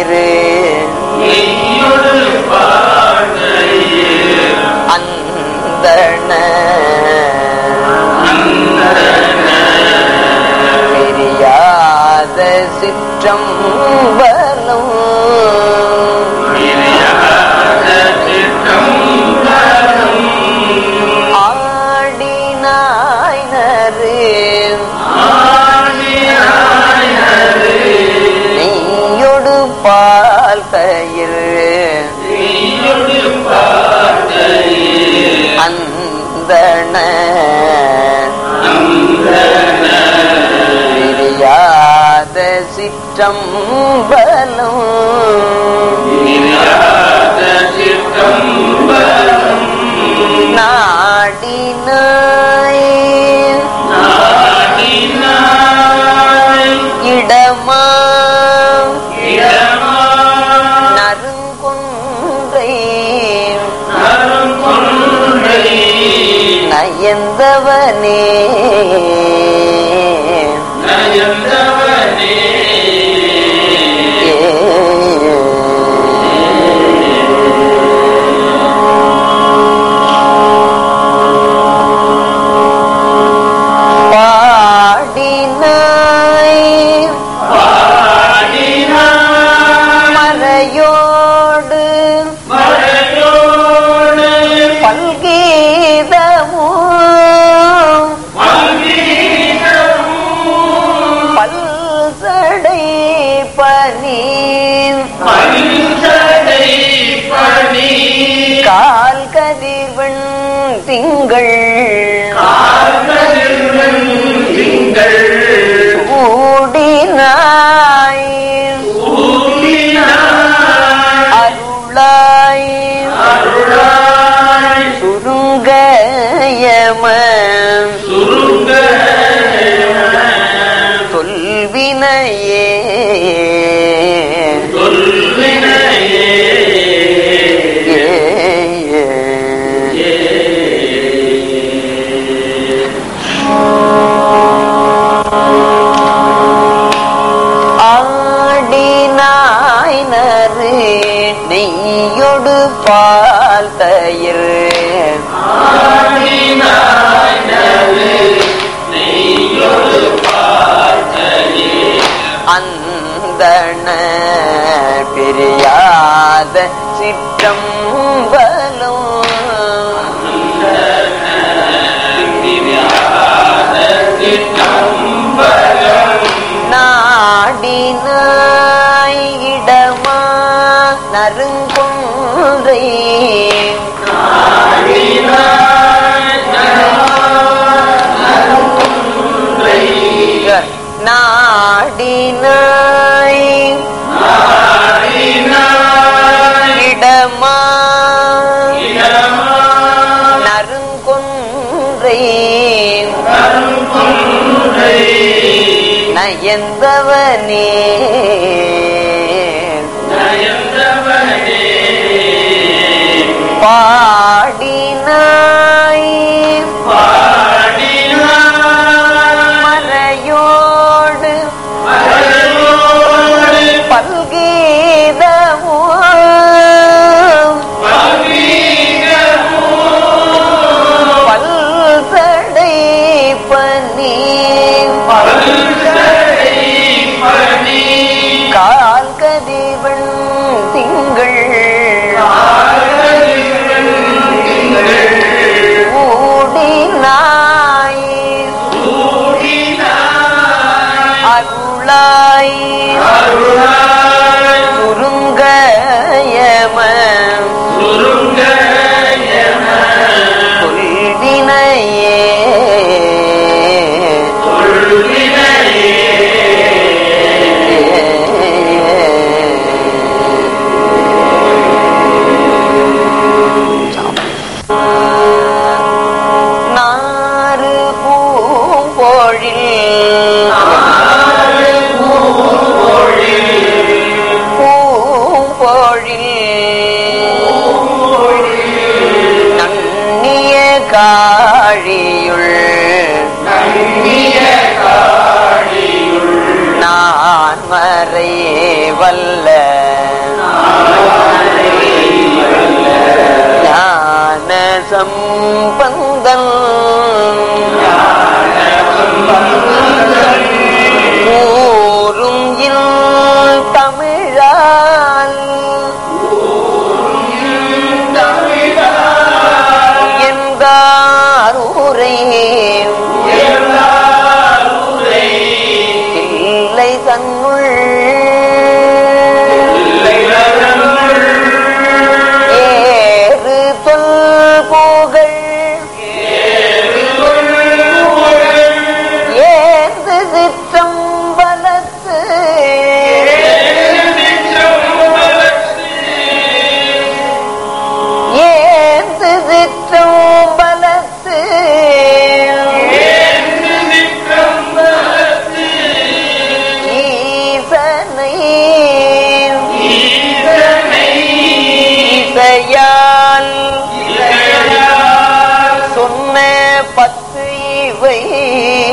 வாழ்க்கையிரு நெய்யொடு வாழ்க்கையில் அந்தண பிரியாத சிற்றம்பலம் பிரியாத சிற்றம்பலம் ஆடினாய் நரு ஆடினாயது நெய்யொடு பால் தயிர் நெய்யொடு வாழ்க்கையில் அந்தண அந்தன பிரியாத சிற்றம்பலம் பிரியாத சிற்றம்பலம் நாடினாய் நாடினாய் இடமா இடமா நறுங்குன்றை நறுங்கொன்றை நயந்தவனே நயந்தவனே பாடினாய் பாடினாய் மறையோடு மறையோடு பல்கீதமும் பல்கீதமும் பல்சடை பனி பனிசடை பனி கால் கதிர்வன் திங்கள் கால்களில் திங்கள் கூடினாய் ஊடினாய் அருளாய் அருளாய் சுருங்கயம சுருங்க சொல்வினையே சொல்வினையே ஏ, ஏ. ஆடினாய் நறு நெய்யொடு பால் தயிர் ஆடினாய் நறு நெய்யொடு பார்த்தனே அந்தண பிரியாத சிற்றம்பலம் திவ்யாத சிற்றம்பலம் நாடினாய் இடமா நறுங்கொன்றை ஆடினாய் நறுங்குன்றை நாடினாய் ஆடினாய் இடமா இடமா நறுங்கொன்றை நறுங்குன்றை நயந்தவனே நயந்தவனே பாடினாய் பாடினாய் மறையோடு மறையோடு பல்கீதமும் பல்கீதமும் பல்சடை பனி பல்சடை பனி கால் கதிவன் திங்கள் கால்களில் திங்கள் ஊடினாய் சூடினாய் அருளாய் அருளாய் சுருங்கயம சுருங்கயம கொள்வினையே நாறு பூம்பொழில் பூம்பொழில் நன்னிய காழியுள் நான் மறையே வல்ல ஞான சம்பந்தன் ஊரும் இல் தமிழால் என்றாரூரை இல்லை தன்னுள் ஏறு தொல் புகழ் ஏந்து சிற்றம்பலத்து ஏந்து சிற்றம்பலத்து ஈசனை இசையால் சொன்ன பத்து இவை